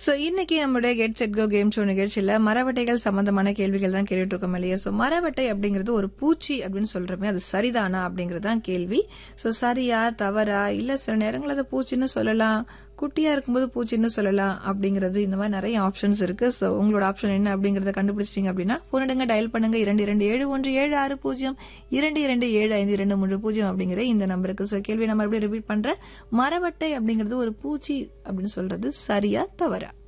so இன்னைக்கு நம்மளுடைய get set go game show நிகழ்ச்சியில மரவட்டைகள் சம்பந்தமான கேள்விகள் தான் கேட்டுட்டு இருக்கோம் இல்லையா சோ மரவட்டை அப்படிங்கிறது ஒரு பூச்சி அப்படின்னு சொல்றோமே அது சரிதானா அப்படிங்கறது தான் கேள்வி சோ சரியா தவறா இல்ல சில நேரங்கள் அதை பூச்சின்னு சொல்லலாம் குட்டியா இருக்கும்போது பூச்சின்னு சொல்லலாம் அப்படிங்கிறது இந்த மாதிரி நிறைய ஆப்ஷன்ஸ் இருக்கு சோ உங்களோட ஆப்ஷன் என்ன அப்படிங்கறத கண்டுபிடிச்சிட்டீங்க அப்படின்னா போன் எடுங்க டயல் பண்ணுங்க இரண்டு இரண்டு ஏழு ஒன்று ஏழு ஆறு பூஜ்ஜியம் இரண்டு இரண்டு ஏழு ஐந்து இரண்டு மூன்று பூஜ்ஜியம் அப்படிங்கிற இந்த நம்பருக்கு சோ கேள்வி நான் மறுபடியும் ரிப்பீட் பண்றேன் மரவட்டை அப்படிங்கிறது ஒரு பூச்சி அப்படின்னு சொல்றது சரியா தவறா